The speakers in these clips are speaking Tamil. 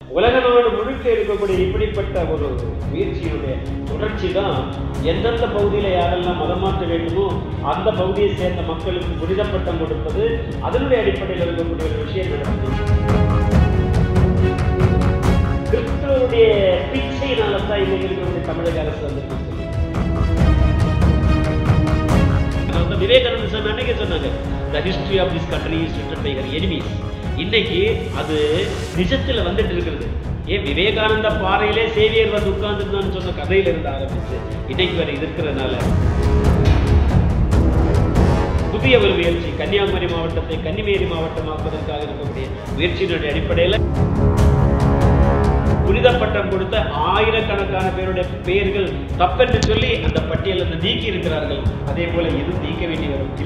உலக நாடு முழுக்க இருக்கக்கூடிய இப்படிப்பட்ட ஒரு முயற்சியினுடைய தொடர்ச்சி தான் எந்தெந்த பகுதியில் யாரெல்லாம் மதம் மாற்ற வேண்டுமோ அந்த பகுதியை சேர்ந்த மக்களுக்கு புனித பட்டம் கொடுப்பது அதனுடைய அடிப்படையில் இருக்கக்கூடிய ஒரு விஷயம் நடக்குது கிறிஸ்துவனுடைய பிச்சையினால தான் இன்னைக்கு இருக்கக்கூடிய தமிழக அரசு வந்து வந்து விவேகானந்த சாமி அன்னைக்கு சொன்னாங்க the history of this country is written by her enemies இன்னைக்கு அது நிஜத்துல வந்துட்டு இருக்கிறது ஏன் விவேகானந்த பாறையிலே சேவியர் வந்து உட்கார்ந்துருந்தான்னு சொன்ன கதையில இருந்து ஆரம்பிச்சு இன்னைக்கு வரை இருக்கிறதுனால புதிய ஒரு முயற்சி கன்னியாகுமரி மாவட்டத்தை கன்னிமேரி மாவட்டமாக்குவதற்காக இருக்கக்கூடிய முயற்சியினுடைய அடிப்படையில் புனித பட்டம் கொடுத்த ஆயிரக்கணக்கான பேருடைய பெயர்கள் தப்பென்று சொல்லி அந்த பட்டியலில் நீக்கி இருக்கிறார்கள் அதே போல இது நீக்க வேண்டி வரும்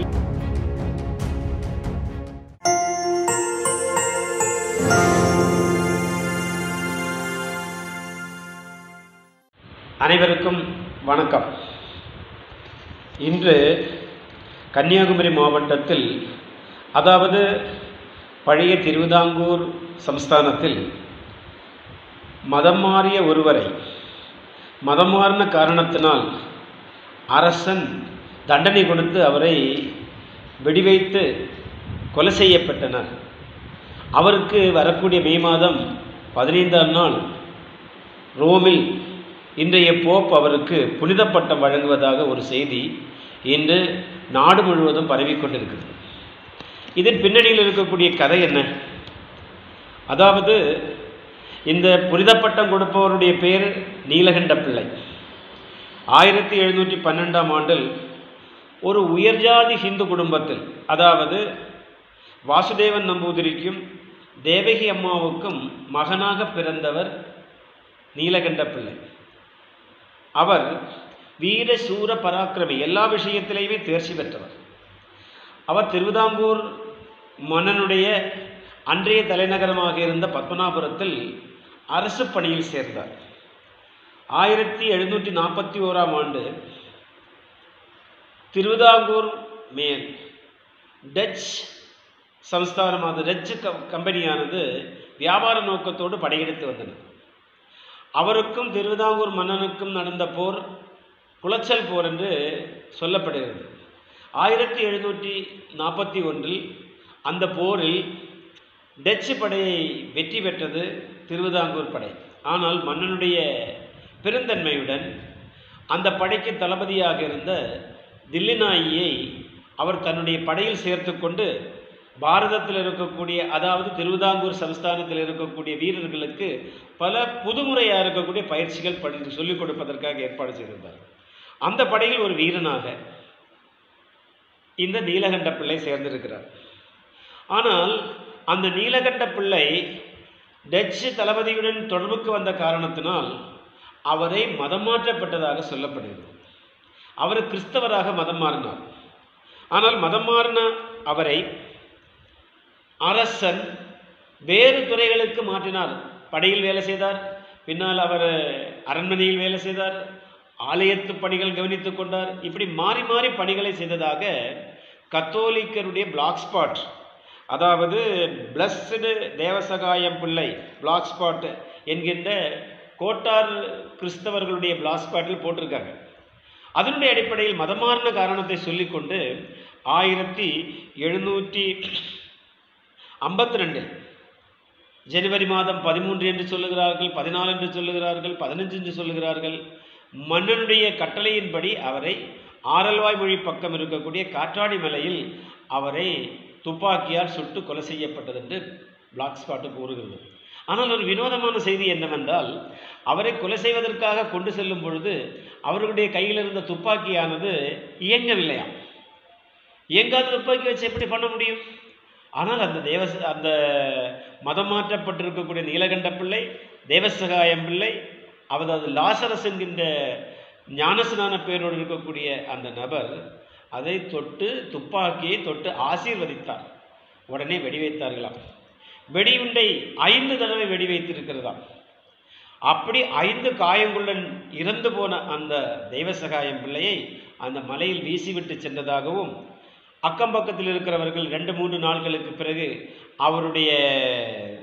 அனைவருக்கும் வணக்கம் இன்று கன்னியாகுமரி மாவட்டத்தில் அதாவது பழைய திருவிதாங்கூர் சம்ஸ்தானத்தில் மதம் மாறிய ஒருவரை மதம் மாறின காரணத்தினால் அரசன் தண்டனை கொடுத்து அவரை வெடிவைத்து கொலை செய்யப்பட்டனர் அவருக்கு வரக்கூடிய மே மாதம் பதினைந்தாம் நாள் ரோமில் இன்றைய போப் அவருக்கு புனித பட்டம் வழங்குவதாக ஒரு செய்தி இன்று நாடு முழுவதும் பரவிக்கொண்டிருக்கிறது இதன் பின்னணியில் இருக்கக்கூடிய கதை என்ன அதாவது இந்த புனித பட்டம் கொடுப்பவருடைய பேர் நீலகண்ட பிள்ளை ஆயிரத்தி எழுநூற்றி பன்னெண்டாம் ஆண்டில் ஒரு உயர்ஜாதி ஹிந்து குடும்பத்தில் அதாவது வாசுதேவன் நம்பூதிரிக்கும் தேவகி அம்மாவுக்கும் மகனாக பிறந்தவர் நீலகண்ட பிள்ளை அவர் வீர சூர பராக்கிரமி எல்லா விஷயத்திலேயுமே தேர்ச்சி பெற்றவர் அவர் திருவிதாங்கூர் மன்னனுடைய அன்றைய தலைநகரமாக இருந்த பத்மநாபுரத்தில் அரசு பணியில் சேர்ந்தார் ஆயிரத்தி எழுநூற்றி நாற்பத்தி ஓராம் ஆண்டு திருவிதாங்கூர் மேல் டச் சம்ஸ்தானமானது டச்சு கம் கம்பெனியானது வியாபார நோக்கத்தோடு படையெடுத்து வந்தது அவருக்கும் திருவிதாங்கூர் மன்னனுக்கும் நடந்த போர் குளச்சல் போர் என்று சொல்லப்படுகிறது ஆயிரத்தி எழுநூற்றி நாற்பத்தி ஒன்றில் அந்த போரில் டச்சு படையை வெற்றி பெற்றது திருவிதாங்கூர் படை ஆனால் மன்னனுடைய பெருந்தன்மையுடன் அந்த படைக்கு தளபதியாக இருந்த தில்லிநாயியை அவர் தன்னுடைய படையில் சேர்த்து கொண்டு பாரதத்தில் இருக்கக்கூடிய அதாவது திருவிதாங்கூர் சம்ஸ்தானத்தில் இருக்கக்கூடிய வீரர்களுக்கு பல புதுமுறையாக இருக்கக்கூடிய பயிற்சிகள் படி சொல்லிக் கொடுப்பதற்காக ஏற்பாடு செய்திருந்தார் அந்த படையில் ஒரு வீரனாக இந்த நீலகண்ட பிள்ளை சேர்ந்திருக்கிறார் ஆனால் அந்த நீலகண்ட பிள்ளை டச்சு தளபதியுடன் தொடர்புக்கு வந்த காரணத்தினால் அவரை மதம் மாற்றப்பட்டதாக சொல்லப்படுகிறது அவர் கிறிஸ்தவராக மதம் மாறினார் ஆனால் மதம் மாறின அவரை அரசன் வேறு துறைகளுக்கு மாற்றினார் படையில் வேலை செய்தார் பின்னால் அவர் அரண்மனையில் வேலை செய்தார் ஆலயத்து பணிகள் கவனித்துக் கொண்டார் இப்படி மாறி மாறி பணிகளை செய்ததாக கத்தோலிக்கருடைய பிளாக் ஸ்பாட் அதாவது blessed Devasahayam Pillai black spot என்கின்ற கோட்டார் கிறிஸ்தவர்களுடைய பிளாக் ஸ்பாட்டில் போட்டிருக்காங்க அதனுடைய அடிப்படையில் மதமாறின காரணத்தை சொல்லிக்கொண்டு ஆயிரத்தி எழுநூற்றி ஐம்பத்தி ரெண்டு ஜனவரி மாதம் பதிமூன்று என்று சொல்லுகிறார்கள் பதினாலு என்று சொல்லுகிறார்கள் பதினஞ்சு என்று சொல்லுகிறார்கள் மன்னனுடைய கட்டளையின்படி அவரை ஆரல்வாய் மொழி பக்கம் இருக்கக்கூடிய காற்றாடி மலையில் அவரை துப்பாக்கியால் சுட்டு கொலை செய்யப்பட்டது என்று பிளாக் ஸ்பாட்டு கூறுகிறது ஆனால் ஒரு வினோதமான செய்தி என்னவென்றால் அவரை கொலை செய்வதற்காக கொண்டு செல்லும் பொழுது அவர்களுடைய கையில் இருந்த துப்பாக்கியானது இயங்கவில்லையாம் இயங்காத துப்பாக்கி வச்சு எப்படி பண்ண முடியும் ஆனால் அந்த தேவ அந்த மதம் மாற்றப்பட்டிருக்கக்கூடிய நீலகண்ட பிள்ளை தேவசகாயம் பிள்ளை அதாவது லாசரஸ் என்கின்ற ஞானஸ்நான பேரோடு இருக்கக்கூடிய அந்த நபர் அதை தொட்டு துப்பாக்கியை தொட்டு ஆசீர்வதித்தார் உடனே வெடி வைத்தார்களாம் வெடியுண்டை ஐந்து தடவை வெடி வைத்திருக்கிறதாம் அப்படி ஐந்து காயங்களுடன் இறந்து போன அந்த தெய்வசகாயம் பிள்ளையை அந்த மலையில் வீசிவிட்டு சென்றதாகவும் அக்கம் பக்கத்தில் இருக்கிறவர்கள் ரெண்டு மூன்று நாட்களுக்கு பிறகு அவருடைய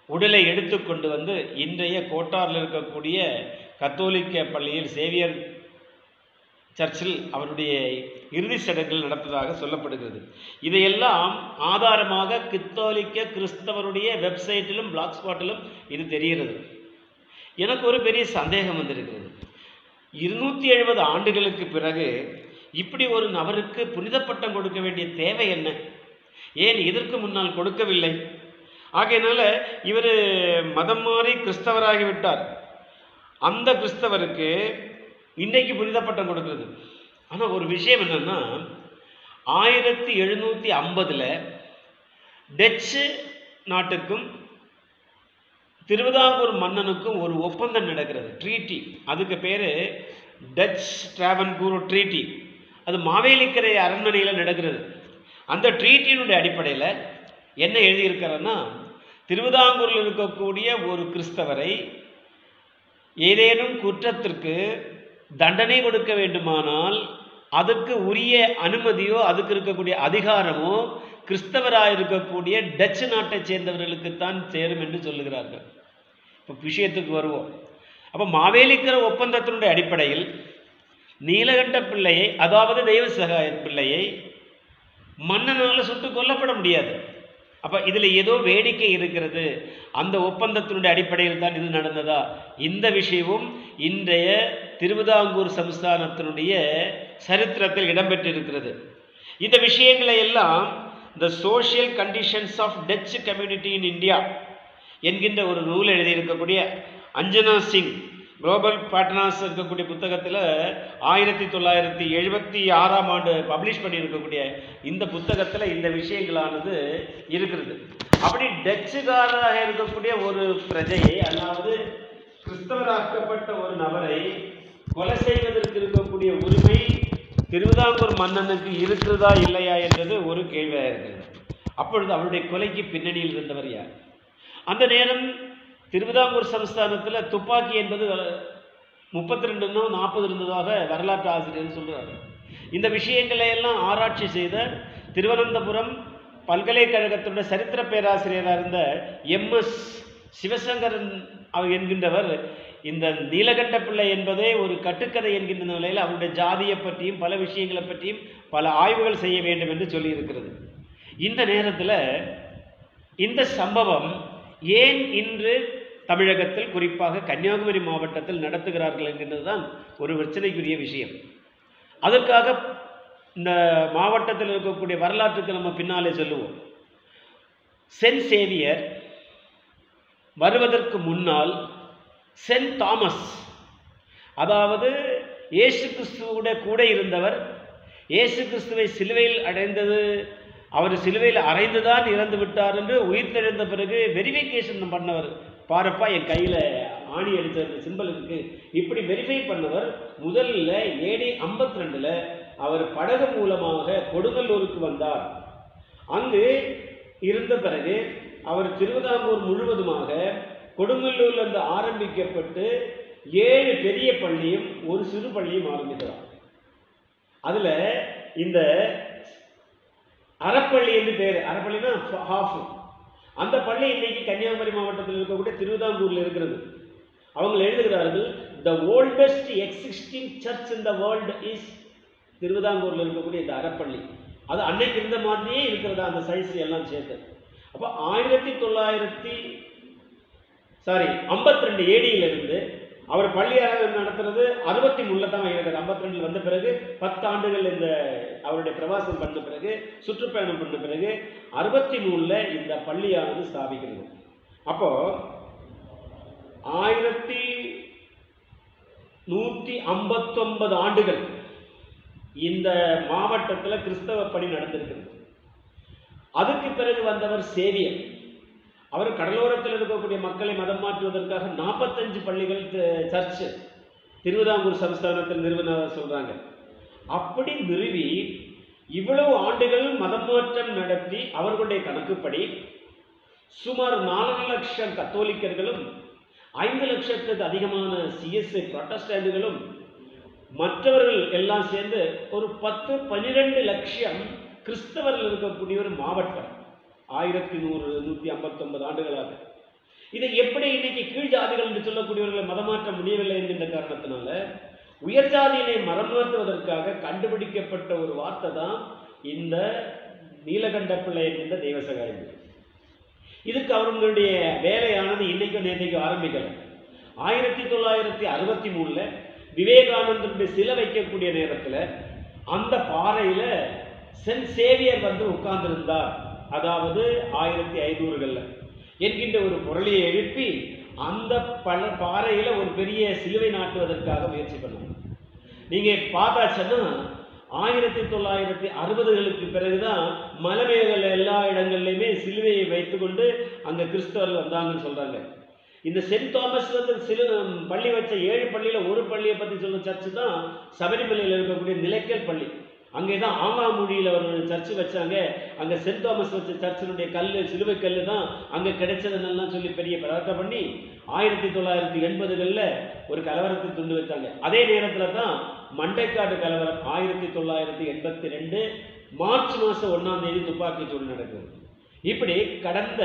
உடலை எடுத்துக்கொண்டு வந்து இன்றைய கோட்டாரில் இருக்கக்கூடிய கத்தோலிக்க பள்ளியில் சேவியர் சர்ச்சில் அவருடைய இறுதி சடங்குகள் நடப்பதாக சொல்லப்படுகிறது இதையெல்லாம் ஆதாரமாக கத்தோலிக்க கிறிஸ்தவருடைய வெப்சைட்டிலும் பிளாக் ஸ்பாட்டிலும் இது தெரிகிறது எனக்கு ஒரு பெரிய சந்தேகம் வந்திருக்கிறது இருநூற்றி எழுபது ஆண்டுகளுக்கு பிறகு இப்படி ஒரு நபருக்கு புனித பட்டம் கொடுக்க வேண்டிய தேவை என்ன ஏன் இதற்கு முன்னால் கொடுக்கவில்லை ஆகையினால இவர் மதம் மாறி கிறிஸ்தவராகிவிட்டார் அந்த கிறிஸ்தவருக்கு இன்னைக்கு புனித பட்டம் கொடுக்கிறது ஆனால் ஒரு விஷயம் என்னன்னா ஆயிரத்தி எழுநூற்றி ஐம்பதில் டச்சு நாட்டுக்கும் திருவிதாங்கூர் மன்னனுக்கும் ஒரு ஒப்பந்தம் நடக்கிறது ட்ரீட்டி அதுக்கு பேர் டச் டிராவன்கூர் ட்ரீட்டி அது மாவேலிக்கரை அரண்மனையில் நடக்கிறது அந்த ட்ரீட்டியினுடைய அடிப்படையில் என்ன எழுதியிருக்கிறன்னா திருவிதாங்கூரில் இருக்கக்கூடிய ஒரு கிறிஸ்தவரை ஏதேனும் குற்றத்திற்கு தண்டனை கொடுக்க வேண்டுமானால் அதுக்கு உரிய அனுமதியோ அதுக்கு இருக்கக்கூடிய அதிகாரமோ கிறிஸ்தவராக இருக்கக்கூடிய டச்சு நாட்டைச் சேர்ந்தவர்களுக்குத்தான் சேரும் என்று சொல்லுகிறார்கள் இப்போ விஷயத்துக்கு வருவோம் அப்போ மாவேலிக்கர ஒப்பந்தத்தினுடைய அடிப்படையில் நீலகண்ட பிள்ளையை அதாவது தெய்வ சகாய பிள்ளையை மன்னனால் சுட்டு கொல்லப்பட முடியாது அப்போ இதில் ஏதோ வேடிக்கை இருக்கிறது அந்த ஒப்பந்தத்தினுடைய அடிப்படையில் தான் இது நடந்ததா இந்த விஷயமும் இன்றைய திருவிதாங்கூர் சம்ஸ்தானத்தினுடைய சரித்திரத்தில் இடம்பெற்றிருக்கிறது இந்த விஷயங்களை எல்லாம் the social conditions of Dutch community in India என்கின்ற ஒரு நூல் எழுதியிருக்கக்கூடிய அஞ்சனா சிங் குளோபல் பார்ட்னர்ஸ் இருக்கக்கூடிய புத்தகத்தில் ஆயிரத்தி தொள்ளாயிரத்தி எழுபத்தி ஆறாம் ஆண்டு பப்ளிஷ் பண்ணியிருக்கக்கூடிய இந்த புத்தகத்தில் இந்த விஷயங்களானது இருக்கிறது அப்படி டச்சுக்காரராக இருக்கக்கூடிய ஒரு பிரஜையை அதாவது கிறிஸ்தவராக்கப்பட்ட ஒரு நபரை கொலை செய்வதற்கு இருக்கக்கூடிய உரிமை திருவிதாங்கூர் மன்னனுக்கு இருக்கிறதா இல்லையா என்றது ஒரு கேள்வியாக இருக்கிறது அப்பொழுது அவருடைய கொலைக்கு பின்னணியில் இருந்தவர் யார் அந்த நேரம் திருவிதாங்கூர் சமஸ்தானத்தில் துப்பாக்கி என்பது முப்பத்தி ரெண்டுனோ நாற்பது இருந்ததாக வரலாற்று ஆசிரியர் சொல்கிறார் இந்த விஷயங்களை எல்லாம் ஆராய்ச்சி செய்த திருவனந்தபுரம் பல்கலைக்கழகத்துடைய சரித்திர பேராசிரியராக இருந்த எம்எஸ் சிவசங்கரன் அவர் என்கின்றவர் இந்த நீலகண்ட பிள்ளை என்பதே ஒரு கட்டுக்கதை என்கின்ற நிலையில் அவருடைய ஜாதியை பற்றியும் பல விஷயங்களை பற்றியும் பல ஆய்வுகள் செய்ய வேண்டும் என்று சொல்லியிருக்கிறது இந்த நேரத்தில் இந்த சம்பவம் ஏன் இன்று தமிழகத்தில் குறிப்பாக கன்னியாகுமரி மாவட்டத்தில் நடத்துகிறார்கள் என்கின்றது தான் ஒரு பிரச்சனைக்குரிய விஷயம் அதற்காக இந்த மாவட்டத்தில் இருக்கக்கூடிய வரலாற்றுக்கு நம்ம பின்னாலே சொல்லுவோம் சென்ட் சேவியர் வருவதற்கு முன்னால் சென்ட் தாமஸ் அதாவது இயேசு கிறிஸ்துவோட கூட இருந்தவர் இயேசு கிறிஸ்துவை சிலுவையில் அடைந்தது அவர் சிலுவையில் அறைந்துதான் இறந்து விட்டார் என்று உயிர்த்தெழுந்த பிறகு வெரிஃபிகேஷன் பண்ணவர் பாருப்பா என் கையில் ஆணி அடித்த சிம்பல் இருக்கு இப்படி வெரிஃபை பண்ணவர் முதல்ல ஏடி ஐம்பத்தி ரெண்டில் அவர் படகு மூலமாக கொடுங்கல்லூருக்கு வந்தார் அங்கு இருந்த பிறகு அவர் திருவிதாங்கூர் முழுவதுமாக கொடுங்கல்லூர்லேருந்து ஆரம்பிக்கப்பட்டு ஏழு பெரிய பள்ளியும் ஒரு சிறு பள்ளியும் ஆரம்பித்தார் அதில் இந்த அறப்பள்ளி என்று பேர் அறப்பள்ளினா ஹாஃப் அந்த பள்ளி இன்னைக்கு கன்னியாகுமரி மாவட்டத்தில் இருக்கக்கூடிய திருவிதாங்கூரில் இருக்கிறது அவங்க எழுதுகிறார்கள் the oldest existing church in the world is திருவிதாங்கூரில் இருக்கக்கூடிய இந்த அறப்பள்ளி அது அன்னைக்கு இருந்த மாதிரியே இருக்கிறதா அந்த சைஸ் எல்லாம் சேர்த்து அப்போ ஆயிரத்தி தொள்ளாயிரத்தி சாரி ஐம்பத்தி ரெண்டு ஏடியிலிருந்து அவர் பள்ளி அரங்கம் நடத்துறது அறுபத்தி மூணுல தான் இருக்கிறது ஐம்பத்தி ரெண்டுல வந்த பிறகு பத்து ஆண்டுகள் இந்த அவருடைய பிரவாசம் பண்ண பிறகு சுற்றுப்பயணம் பண்ண பிறகு அறுபத்தி மூணுல இந்த பள்ளியானது ஸ்தாபிக்கிறது அப்போ ஆயிரத்தி நூற்றி ஐம்பத்தொன்பது ஆண்டுகள் இந்த மாவட்டத்தில் கிறிஸ்தவ பணி நடந்திருக்கிறது அதுக்கு பிறகு வந்தவர் சேவியர் அவர் கடலோரத்தில் இருக்கக்கூடிய மக்களை மதம் மாற்றுவதற்காக நாற்பத்தஞ்சு பள்ளிகள் த- சர்ச் திருவிதாங்கூர் சமஸ்தானத்தில் நிறுவன சொல்றாங்க அப்படி நிறுவி இவ்வளவு ஆண்டுகள் மதம் மாற்றம் நடத்தி அவர்களுடைய கணக்குப்படி சுமார் நாலரை லட்சம் கத்தோலிக்கர்களும் ஐந்து லட்சத்துக்கு அதிகமான சிஎஸ்ஐ புரொட்டஸ்டன்ட்களும் மற்றவர்கள் எல்லாம் சேர்ந்து ஒரு பத்து பன்னிரெண்டு லட்சம் கிறிஸ்தவர்கள் இருக்கக்கூடிய ஒரு மாவட்டம் ஆயிரத்தி நூறு நூற்றி ஐம்பத்தொன்பது ஆண்டுகளாக இதை எப்படி இன்னைக்கு கீழ் ஜாதிகள் என்று சொல்லக்கூடியவர்களை மதமாற்ற முடியவில்லை என்கின்ற காரணத்தினால உயர் ஜாதியினை மரமாற்றுவதற்காக கண்டுபிடிக்கப்பட்ட ஒரு வார்த்தை தான் இந்த நீலகண்ட பிள்ளை என்கின்ற தெய்வசகாயம் இதுக்கு அவர்களுடைய வேலையானது இன்னைக்கும் நேற்றைக்கும் ஆரம்பிக்கல ஆயிரத்தி தொள்ளாயிரத்தி அறுபத்தி மூணுல விவேகானந்தருடைய சிலை வைக்கக்கூடிய நேரத்துல அந்த பாறையில சென்ட் சேவியர் வந்து உட்கார்ந்திருந்தார் அதாவது ஆயிரத்தி ஐநூறுகள்ல என்கின்ற ஒரு குரலையை எழுப்பி அந்த பல பாறையில ஒரு பெரிய சிலுவை நாட்டுவதற்காக முயற்சி பண்ணாங்க நீங்க பார்த்தாச்சுன்னா ஆயிரத்தி தொள்ளாயிரத்தி அறுபதுகளுக்கு பிறகுதான் மலைமேகல எல்லா இடங்கள்லையுமே சிலுவையை வைத்துக்கொண்டு அங்க கிறிஸ்தவர்கள் வந்தாங்கன்னு சொல்றாங்க இந்த சென்ட் தாமஸ் வந்து சில பள்ளி வச்ச ஏழு பள்ளியில ஒரு பள்ளியை பத்தி சொல்ல சர்ச்சு தான் சபரிமலையில் இருக்கக்கூடிய நிலைக்கல் பள்ளி அங்கே தான் ஆங்காமூடியில் ஒரு சர்ச்சு வச்சாங்க அங்கே சென்ட் தாமஸ் வச்ச சர்ச்சினுடைய கல் சிலுவை கல் தான் அங்கே கிடைச்சதுன்னெல்லாம் சொல்லி பெரிய பிரவர்த்தனை பண்ணி ஆயிரத்தி தொள்ளாயிரத்தி எண்பதுகளில் ஒரு கலவரத்தை துண்டு வச்சாங்க அதே நேரத்தில் தான் மண்டைக்காடு கலவரம் ஆயிரத்தி தொள்ளாயிரத்தி எண்பத்தி ரெண்டு மார்ச் மாதம் ஒன்றாம் தேதி துப்பாக்கி சூடு நடக்குது இப்படி கடந்த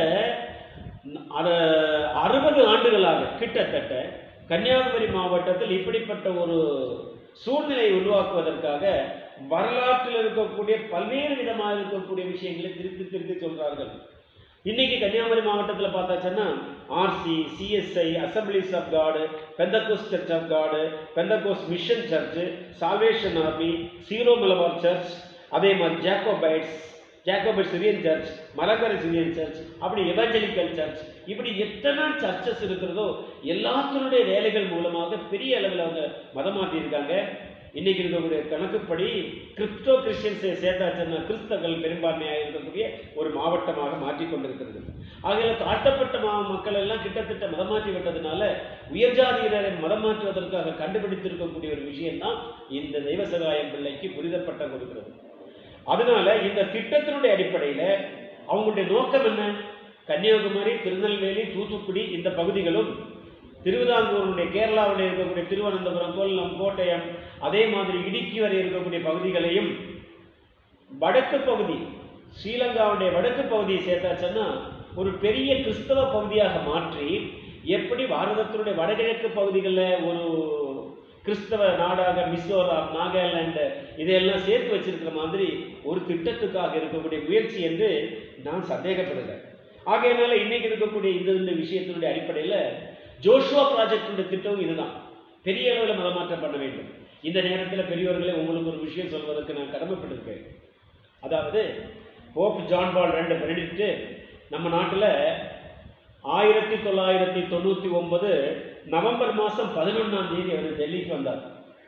அற- அறுபது ஆண்டுகளாக கிட்டத்தட்ட கன்னியாகுமரி மாவட்டத்தில் இப்படிப்பட்ட ஒரு சூழ்நிலையை உருவாக்குவதற்காக வரலாற்றில் இருக்கக்கூடிய பல்வேறு விதமாக இருக்கக்கூடிய விஷயங்களை திருப்பி திருப்பி சொல்றார்கள் இன்னைக்கு கன்னியாகுமரி மாவட்டத்தில் பார்த்தாச்சுன்னா RC CSI assemblies of God Pentecost church of God Pentecost mission church salvation army Syro Malabar church அதே மாதிரி Jacobites Jacobite Syrian church Malankara Syrian church அப்படி எவஞ்சலிக்கல் சர்ச் இப்படி எத்தனை சர்ச்சஸ் இருக்கிறதோ எல்லாத்தினுடைய வேலைகள் மூலமாக பெரிய அளவில் அவங்க மதம் மாற்றியிருக்காங்க இன்னைக்கு இருக்கக்கூடிய கணக்குப்படி கிறிஸ்டோ கிறிஸ்டியன்ஸை சேர்த்தாச்சுன்னா கிறிஸ்தவர்கள் பெரும்பான்மையாக இருக்கக்கூடிய ஒரு மாவட்டமாக மாற்றிக்கொண்டிருக்கிறது ஆகையால தாழ்த்தப்பட்ட மா மக்கள் எல்லாம் கிட்டத்தட்ட மதம் மாற்றி விட்டதுனால உயர் ஜாதியினரை மதம் மாற்றுவதற்காக கண்டுபிடித்திருக்கக்கூடிய ஒரு விஷயம்தான் இந்த தெய்வ சகாயம் பிள்ளைக்கு புரிதப்பட்டம் கொடுக்கிறது அதனால இந்த திட்டத்தினுடைய அடிப்படையில் அவங்களுடைய நோக்கம் என்ன கன்னியாகுமரி திருநெல்வேலி தூத்துக்குடி இந்த பகுதிகளும் திருவிதாங்கூருடைய கேரளாவில் இருக்கக்கூடிய திருவனந்தபுரம் கொல்லம் கோட்டயம் அதே மாதிரி இடுக்கி வரை இருக்கக்கூடிய பகுதிகளையும் வடக்கு பகுதி ஸ்ரீலங்காவுடைய வடக்கு பகுதியை சேர்த்தாச்சுன்னா ஒரு பெரிய கிறிஸ்தவ பகுதியாக மாற்றி எப்படி பாரதத்தினுடைய வடகிழக்கு பகுதிகளில் ஒரு கிறிஸ்தவ நாடாக மிசோராம் நாகாலாந்து இதையெல்லாம் சேர்த்து வச்சிருக்கிற மாதிரி ஒரு திட்டத்துக்காக இருக்கக்கூடிய முயற்சி என்று நான் சந்தேகப்படுகிறேன் ஆகையினால இன்னைக்கு இருக்கக்கூடிய இந்த இந்த விஷயத்தினுடைய அடிப்படையில் ஜோஷுவா ப்ராஜெக்டினுடைய திட்டம் இதுதான் பெரிய அளவில் மதமாற்றம் பண்ண வேண்டும் இந்த நேரத்தில் பெரியவர்களே உங்களுக்கு ஒரு விஷயம் சொல்வதற்கு நான் கடமைப்பட்டிருக்கேன் அதாவது போப் ஜான் பால் ரெண்டு பெனடிக்ட் நம்ம நாட்டில் ஆயிரத்தி தொள்ளாயிரத்தி தொண்ணூற்றி ஒன்பது நவம்பர் மாதம் பதினொன்றாம் தேதி அவர் டெல்லிக்கு வந்தார்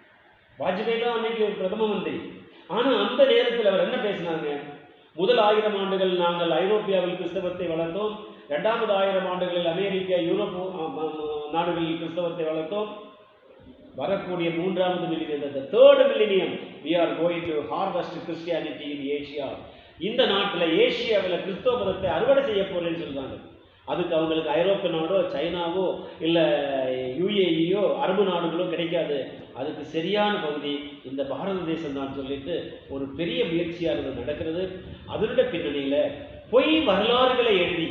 வாஜ்பாய் தான் அன்னைக்கு ஒரு பிரதம மந்திரி ஆனால் அந்த நேரத்தில் அவர் என்ன பேசினாங்க முதல் ஆயிரம் ஆண்டுகள் நாங்கள் ஐரோப்பியாவில் கிறிஸ்தவத்தை வளர்த்தோம் இரண்டாவது ஆயிரம் ஆண்டுகளில் அமெரிக்கா யூரோப் ஆ, ஆ, நாடுகளில் கிறிஸ்தவத்தை வளர்த்தோம் வரக்கூடிய மூன்றாவது millennium third millennium we are going to harvest Christianity in Asia இந்த நாட்டில் ஏசியாவில் கிறிஸ்தவ மதத்தை அறுவடை செய்ய போறேன்னு சொல்றாங்க அதுக்கு அவங்களுக்கு ஐரோப்பிய நாடோ சைனாவோ இல்லை யுஏஇயோ அரபு நாடுகளோ கிடைக்காது அதுக்கு சரியான பகுதி இந்த பாரத தேசம் தான் சொல்லிட்டு ஒரு பெரிய முயற்சியாக இது நடக்கிறது அதனுடைய பின்னணியில் பொய் வரலாறுகளை எழுதி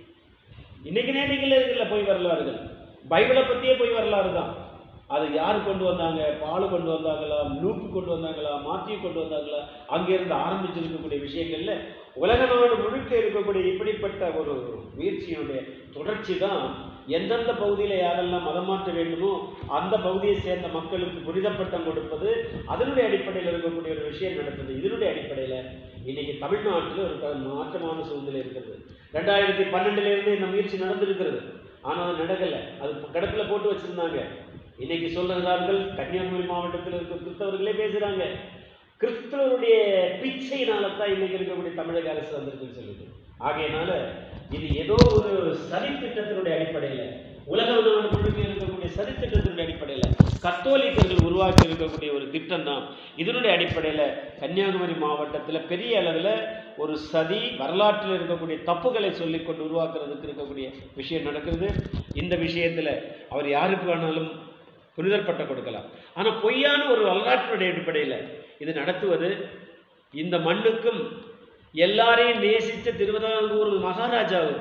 இன்னைக்கு நேரங்களில் இருக்கிற பொய் வரலாறுகள் பைபிளை பற்றியே பொய் வரலாறு தான் அது யார் கொண்டு வந்தாங்க பால் கொண்டு வந்தாங்களா லூக்கு கொண்டு வந்தாங்களா மாத்தியை கொண்டு வந்தாங்களா அங்கிருந்து ஆரம்பிச்சிருக்கக்கூடிய விஷயங்கள்ல உலக நாடு முழுக்க இருக்கக்கூடிய இப்படிப்பட்ட ஒரு முயற்சியினுடைய தொடர்ச்சி தான் எந்தெந்த பகுதியில் யாரெல்லாம் மதம் மாற்ற வேண்டுமோ அந்த பகுதியை சேர்ந்த மக்களுக்கு புரிதப்பட்டம் கொடுப்பது அதனுடைய அடிப்படையில் இருக்கக்கூடிய ஒரு விஷயம் நடக்குது இதனுடைய அடிப்படையில் இன்னைக்கு தமிழ்நாட்டில் ஒரு ப- மாற்றமான சூழ்நிலை இருக்கிறது ரெண்டாயிரத்தி பன்னெண்டுல இருந்து இந்த முயற்சி நடந்திருக்கிறது ஆனால் அது நடக்கலை அது கிடப்பில் போட்டு வச்சிருந்தாங்க இன்னைக்கு சொல்லுகிறார்கள் கன்னியாகுமரி மாவட்டத்தில் இருக்க கிறிஸ்தவர்களே பேசுறாங்க கிறிஸ்தவருடைய பிச்சையினால தான் இன்னைக்கு இருக்கக்கூடிய தமிழக அரசு வந்திருக்குன்னு சொல்லுது ஆகையினால இது ஏதோ ஒரு சதித்திட்டத்தினுடைய அடிப்படையில் உலக நாடு முழுக்க இருக்கக்கூடிய சதித்திட்டத்தினுடைய அடிப்படையில் கத்தோலிக்கர்கள் உருவாக்கி இருக்கக்கூடிய ஒரு திட்டம் தான் இதனுடைய அடிப்படையில் கன்னியாகுமரி மாவட்டத்தில் பெரிய அளவில் ஒரு சதி வரலாற்றில் இருக்கக்கூடிய தப்புகளை சொல்லிக்கொண்டு உருவாக்குறதுக்கு இருக்கக்கூடிய விஷயம் நடக்கிறது இந்த விஷயத்தில் அவர் யாருக்கு வேணாலும் புனிதர் பட்டம் கொடுக்கலாம் ஆனால் பொய்யான ஒரு வரலாற்றுடைய அடிப்படையில் இது நடத்துவது இந்த மண்ணுக்கும் எல்லாரையும் நேசித்த திருவிதாங்கூர் மகாராஜாவுக்கு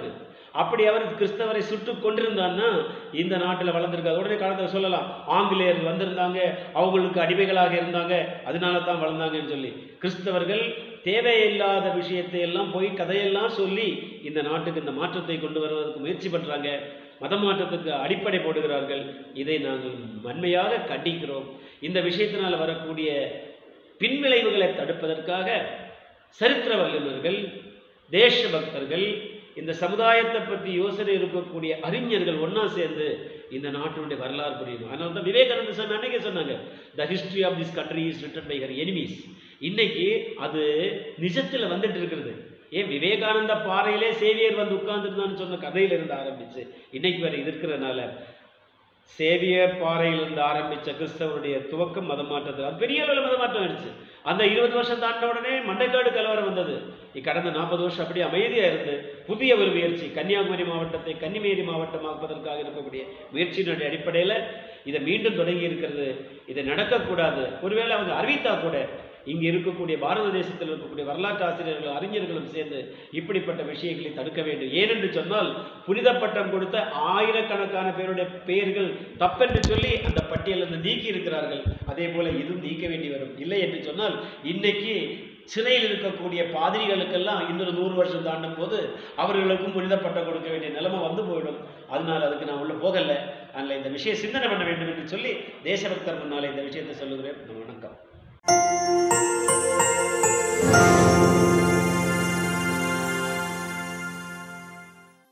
அப்படி அவர் கிறிஸ்தவரை சுட்டு கொண்டிருந்தான்னா இந்த நாட்டில் வளர்ந்துருக்காது உடனே காலத்தில் சொல்லலாம் ஆங்கிலேயர் வந்திருந்தாங்க அவங்களுக்கு அடிமைகளாக இருந்தாங்க அதனால தான் வளர்ந்தாங்கன்னு சொல்லி கிறிஸ்தவர்கள் தேவையில்லாத விஷயத்தை எல்லாம் போய் கதையெல்லாம் சொல்லி இந்த நாட்டுக்கு இந்த மாற்றத்தை கொண்டு வருவதற்கு முயற்சி பண்ணுறாங்க மத மாற்றத்துக்கு அடிப்படை போடுகிறார்கள் இதை நாங்கள் வன்மையாக கண்டிக்கிறோம் இந்த விஷயத்தினால் வரக்கூடிய பின்விளைவுகளை தடுப்பதற்காக சரித்திர வல்லுநர்கள் தேசபக்தர்கள் இந்த சமுதாயத்தை பற்றி யோசனை இருக்கக்கூடிய அறிஞர்கள் ஒன்றா சேர்ந்து இந்த நாட்டினுடைய வரலாறு புரியணும் அதனால தான் விவேகானந்த சொன்ன அன்னைக்கே சொன்னாங்க the history of this country is written by her enemies இன்னைக்கு அது நிஜத்தில் வந்துட்டு இருக்கிறது ஏன் விவேகானந்த பாறையிலே சேவியர் வந்து உட்கார்ந்துருந்தான்னு சொன்ன கதையில இருந்து ஆரம்பிச்சு இன்னைக்கு வரை இது இருக்கிறதுனால சேவியர் பாறையிலிருந்து ஆரம்பிச்ச கிறிஸ்தவருடைய துவக்கம் மதமாற்றத்தில் அது பெரிய அளவில் மதமாற்றம் ஆயிடுச்சு அந்த இருபது வருஷம் தாண்ட உடனே மண்டைக்காடு கலவரம் வந்தது கடந்த நாற்பது வருஷம் அப்படியே அமைதியா இருந்து புதிய ஒரு முயற்சி கன்னியாகுமரி மாவட்டத்தை கன்னிமேரி மாவட்டமாக்குவதற்காக இருக்கக்கூடிய முயற்சியினுடைய அடிப்படையில் இதை மீண்டும் தொடங்கி இருக்கிறது இது நடக்கக்கூடாது ஒருவேளை அவங்க அறிவித்தா கூட இங்கு இருக்கக்கூடிய பாரத தேசத்தில் இருக்கக்கூடிய வரலாற்று ஆசிரியர்களும் அறிஞர்களும் சேர்ந்து இப்படிப்பட்ட விஷயங்களை தடுக்க வேண்டும் ஏனென்று சொன்னால் புனித பட்டம் கொடுத்த ஆயிரக்கணக்கான பேருடைய பெயர்கள் தப்பென்று சொல்லி அந்த பட்டியலிருந்து நீக்கி இருக்கிறார்கள் அதே போல இதுவும் நீக்க வேண்டி வரும் இல்லை என்று சொன்னால் இன்னைக்கு சிறையில் இருக்கக்கூடிய பாதிரிகளுக்கெல்லாம் இன்னொரு நூறு வருஷம் தாண்டும் போது அவர்களுக்கும் புனித பட்டம் கொடுக்க வேண்டிய நிலைமை வந்து போயிடும் அதனால அதுக்கு நான் உள்ள போகல அதனால் இந்த விஷயம் சிந்தனை பண்ண வேண்டும் என்று சொல்லி தேசபக்தர் முன்னாலே இந்த விஷயத்தை சொல்லுகிறேன் வணக்கம்